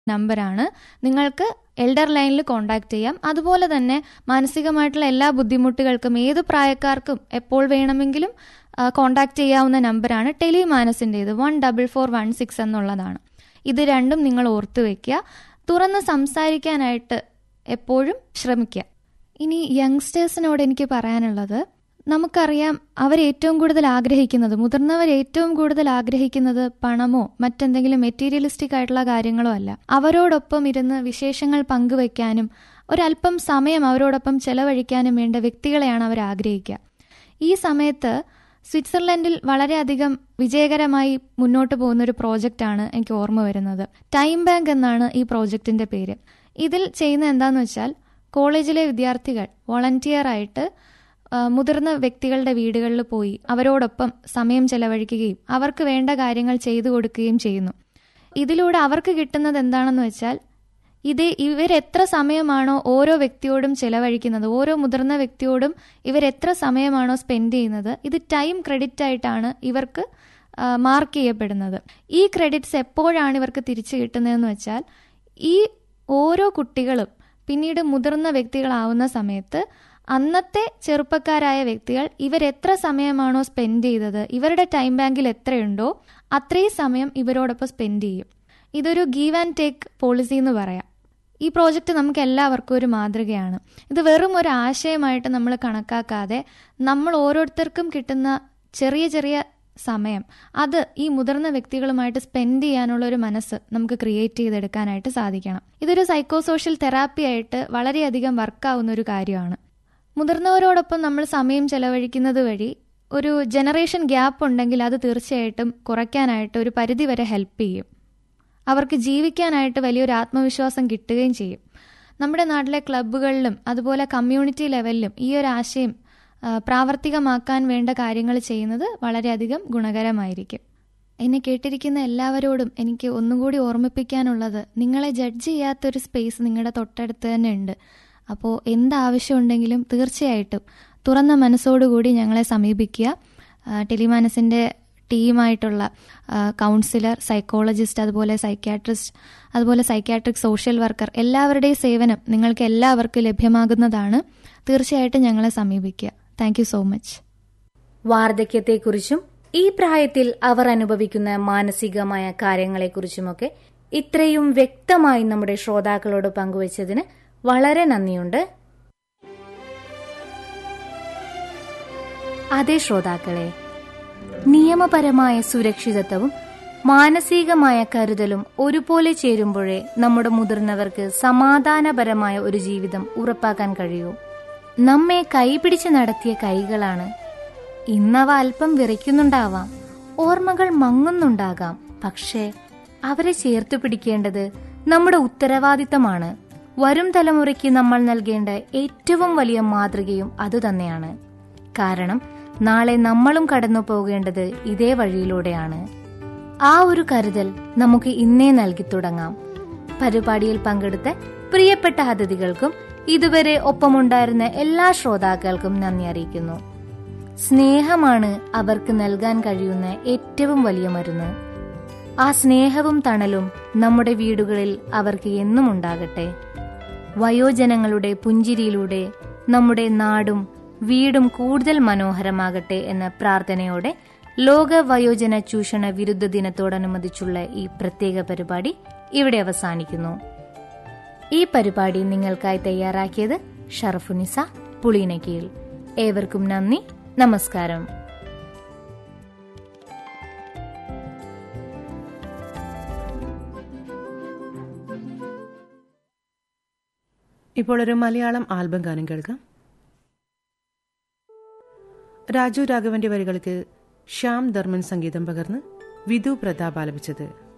നമ്പറാണ് നിങ്ങൾക്ക് എൽഡർ ലൈനിൽ കോൺടാക്ട് ചെയ്യാം അതുപോലെ തന്നെ മാനസികമായിട്ടുള്ള എല്ലാ ബുദ്ധിമുട്ടുകൾക്കും ഏത് പ്രായക്കാർക്കും എപ്പോൾ വേണമെങ്കിലും കോൺടാക്ട് ചെയ്യാവുന്ന നമ്പറാണ് ടെലിമാനസിൻ്റേത് one double four one six എന്നുള്ളതാണ് ഇത് രണ്ടും നിങ്ങൾ ഓർത്തു വെക്കുക തുറന്ന് സംസാരിക്കാനായിട്ട് എപ്പോഴും ശ്രമിക്കുക ഇനി യങ്സ്റ്റേഴ്സിനോട് എനിക്ക് പറയാനുള്ളത് നമുക്കറിയാം അവർ ഏറ്റവും കൂടുതൽ ആഗ്രഹിക്കുന്നത് മുതിർന്നവർ ഏറ്റവും കൂടുതൽ ആഗ്രഹിക്കുന്നത് പണമോ മറ്റെന്തെങ്കിലും മെറ്റീരിയലിസ്റ്റിക് ആയിട്ടുള്ള കാര്യങ്ങളോ അല്ല അവരോടൊപ്പം ഇരുന്ന് വിശേഷങ്ങൾ പങ്കുവെക്കാനും ഒരല്പം സമയം അവരോടൊപ്പം ചെലവഴിക്കാനും വേണ്ട വ്യക്തികളെയാണ് അവർ ആഗ്രഹിക്കുക ഈ സമയത്ത് സ്വിറ്റ്സർലൻഡിൽ വളരെയധികം വിജയകരമായി മുന്നോട്ട് പോകുന്ന ഒരു പ്രോജക്റ്റാണ് എനിക്ക് ഓർമ്മ വരുന്നത് ടൈം ബാങ്ക് എന്നാണ് ഈ പ്രോജക്റ്റിന്റെ പേര് ഇതിൽ ചെയ്യുന്ന എന്താന്ന് വെച്ചാൽ കോളേജിലെ വിദ്യാർത്ഥികൾ വോളണ്ടിയർ ആയിട്ട് മുതിർന്ന വ്യക്തികളുടെ വീടുകളിൽ പോയി അവരോടൊപ്പം സമയം ചെലവഴിക്കുകയും അവർക്ക് വേണ്ട കാര്യങ്ങൾ ചെയ്തു കൊടുക്കുകയും ചെയ്യുന്നു ഇതിലൂടെ അവർക്ക് കിട്ടുന്നത് എന്താണെന്ന് വെച്ചാൽ ഇത് ഇവരെത്ര സമയമാണോ ഓരോ വ്യക്തിയോടും ചെലവഴിക്കുന്നത് ഓരോ മുതിർന്ന വ്യക്തിയോടും ഇവരെത്ര സമയമാണോ സ്പെൻഡ് ചെയ്യുന്നത് ഇത് ടൈം ക്രെഡിറ്റ് ആയിട്ടാണ് ഇവർക്ക് മാർക്ക് ചെയ്യപ്പെടുന്നത് ഈ ക്രെഡിറ്റ്സ് എപ്പോഴാണ് ഇവർക്ക് തിരിച്ചു കിട്ടുന്നതെന്ന് വെച്ചാൽ ഈ ഓരോ കുട്ടികളും പിന്നീട് മുതിർന്ന വ്യക്തികളാവുന്ന സമയത്ത് അന്നത്തെ ചെറുപ്പക്കാരായ വ്യക്തികൾ ഇവരെത്ര സമയമാണോ സ്പെൻഡ് ചെയ്തത് ഇവരുടെ ടൈം ബാങ്കിൽ എത്രയുണ്ടോ അത്രയും സമയം ഇവരോടൊപ്പം സ്പെൻഡ് ചെയ്യും ഇതൊരു ഗീവ് ആൻഡ് ടേക്ക് പോളിസി എന്ന് പറയാം ഈ പ്രോജക്റ്റ് നമുക്ക് എല്ലാവർക്കും ഒരു മാതൃകയാണ് ഇത് വെറും ഒരു ആശയമായിട്ട് നമ്മൾ കണക്കാക്കാതെ നമ്മൾ ഓരോരുത്തർക്കും കിട്ടുന്ന ചെറിയ ചെറിയ സമയം അത് ഈ മുതിർന്ന വ്യക്തികളുമായിട്ട് സ്പെൻഡ് ചെയ്യാനുള്ള ഒരു മനസ്സ് നമുക്ക് ക്രിയേറ്റ് ചെയ്തെടുക്കാനായിട്ട് സാധിക്കണം ഇതൊരു സൈക്കോ സോഷ്യൽ തെറാപ്പി ആയിട്ട് വളരെയധികം വർക്കാവുന്ന ഒരു കാര്യമാണ് മുതിർന്നവരോടൊപ്പം നമ്മൾ സമയം ചെലവഴിക്കുന്നത് വഴി ഒരു ജനറേഷൻ ഗ്യാപ്പ് ഉണ്ടെങ്കിൽ അത് തീർച്ചയായിട്ടും കുറയ്ക്കാനായിട്ട് ഒരു പരിധിവരെ ഹെൽപ്പ് ചെയ്യും അവർക്ക് ജീവിക്കാനായിട്ട് വലിയൊരു ആത്മവിശ്വാസം കിട്ടുകയും ചെയ്യും നമ്മുടെ നാട്ടിലെ ക്ലബ്ബുകളിലും അതുപോലെ കമ്മ്യൂണിറ്റി ലെവലിലും ഈ ഒരു ആശയം പ്രാവർത്തികമാക്കാൻ വേണ്ട കാര്യങ്ങൾ ചെയ്യുന്നത് വളരെയധികം ഗുണകരമായിരിക്കും എന്നെ കേട്ടിരിക്കുന്ന എല്ലാവരോടും എനിക്ക് ഒന്നുകൂടി ഓർമ്മിപ്പിക്കാനുള്ളത് നിങ്ങളെ ജഡ്ജ് ചെയ്യാത്തൊരു സ്പേസ് നിങ്ങളുടെ തൊട്ടടുത്ത് തന്നെ ഉണ്ട് അപ്പോൾ എന്താവശ്യമുണ്ടെങ്കിലും തീർച്ചയായിട്ടും തുറന്ന മനസ്സോടുകൂടി ഞങ്ങളെ സമീപിക്കുക ടെലിമാനസിൻ്റെ ടീമായിട്ടുള്ള കൗൺസിലർ സൈക്കോളജിസ്റ്റ് അതുപോലെ സൈക്യാട്രിസ്റ്റ് അതുപോലെ സൈക്യാട്രിക് സോഷ്യൽ വർക്കർ എല്ലാവരുടെയും സേവനം നിങ്ങൾക്ക് എല്ലാവർക്കും ലഭ്യമാകുന്നതാണ് തീർച്ചയായിട്ടും ഞങ്ങളെ സമീപിക്കുക താങ്ക് യു സോ മച്ച് വാർദ്ധക്യത്തെക്കുറിച്ചും ഈ പ്രായത്തിൽ അവർ അനുഭവിക്കുന്ന മാനസികമായ കാര്യങ്ങളെക്കുറിച്ചുമൊക്കെ ഇത്രയും വ്യക്തമായി നമ്മുടെ ശ്രോതാക്കളോട് പങ്കുവച്ചതിന് വളരെ നന്ദിയുണ്ട് അതെ ശ്രോതാക്കളെ നിയമപരമായ സുരക്ഷിതത്വവും മാനസികമായ കരുതലും ഒരുപോലെ ചേരുമ്പോഴേ നമ്മുടെ മുതിർന്നവർക്ക് സമാധാനപരമായ ഒരു ജീവിതം ഉറപ്പാക്കാൻ കഴിയൂ നമ്മെ കൈപിടിച്ച് നടത്തിയ കൈകളാണ് ഇന്നവ അല്പം വിറയ്ക്കുന്നുണ്ടാവാം ഓർമ്മകൾ മങ്ങുന്നുണ്ടാകാം പക്ഷേ അവരെ ചേർത്ത് പിടിക്കേണ്ടത് നമ്മുടെ ഉത്തരവാദിത്തമാണ് വരും തലമുറയ്ക്ക് നമ്മൾ നൽകേണ്ട ഏറ്റവും വലിയ മാതൃകയും അതുതന്നെയാണ് കാരണം നാളെ നമ്മളും കടന്നു പോകേണ്ടത് ഇതേ വഴിയിലൂടെയാണ് ആ ഒരു കരുതൽ നമുക്ക് ഇന്നേ നൽകി തുടങ്ങാം പരിപാടിയിൽ പങ്കെടുത്ത പ്രിയപ്പെട്ട അതിഥികൾക്കും ഇതുവരെ ഒപ്പമുണ്ടായിരുന്ന എല്ലാ ശ്രോതാക്കൾക്കും നന്ദി അറിയിക്കുന്നു സ്നേഹമാണ് അവർക്ക് നൽകാൻ കഴിയുന്ന ഏറ്റവും വലിയ മരുന്ന് ആ സ്നേഹവും തണലും നമ്മുടെ വീടുകളിൽ അവർക്ക് എന്നും ഉണ്ടാകട്ടെ വയോജനങ്ങളുടെ പുഞ്ചിരിയിലൂടെ നമ്മുടെ നാടും വീടും കൂടുതൽ മനോഹരമാകട്ടെ എന്ന പ്രാർത്ഥനയോടെ ലോക വയോജന ചൂഷണ വിരുദ്ധ ദിനത്തോടനുബന്ധിച്ചുള്ള ഈ പ്രത്യേക പരിപാടി ഇവിടെ അവസാനിക്കുന്നു ഈ പരിപാടി നിങ്ങൾക്കായി തയ്യാറാക്കിയത് ഷറഫുനിസ പുളിനക്കീൽ ഏവർക്കും നന്ദി നമസ്കാരം ഇപ്പോൾ ഒരു മലയാളം ആൽബം ഗാനം കേൾക്കാം രാജു രാഘവന്റെ വരികൾക്ക് ശ്യാം ധർമ്മൻ സംഗീതം പകർന്ന് വിധു പ്രതാപ് ആലപിച്ചത്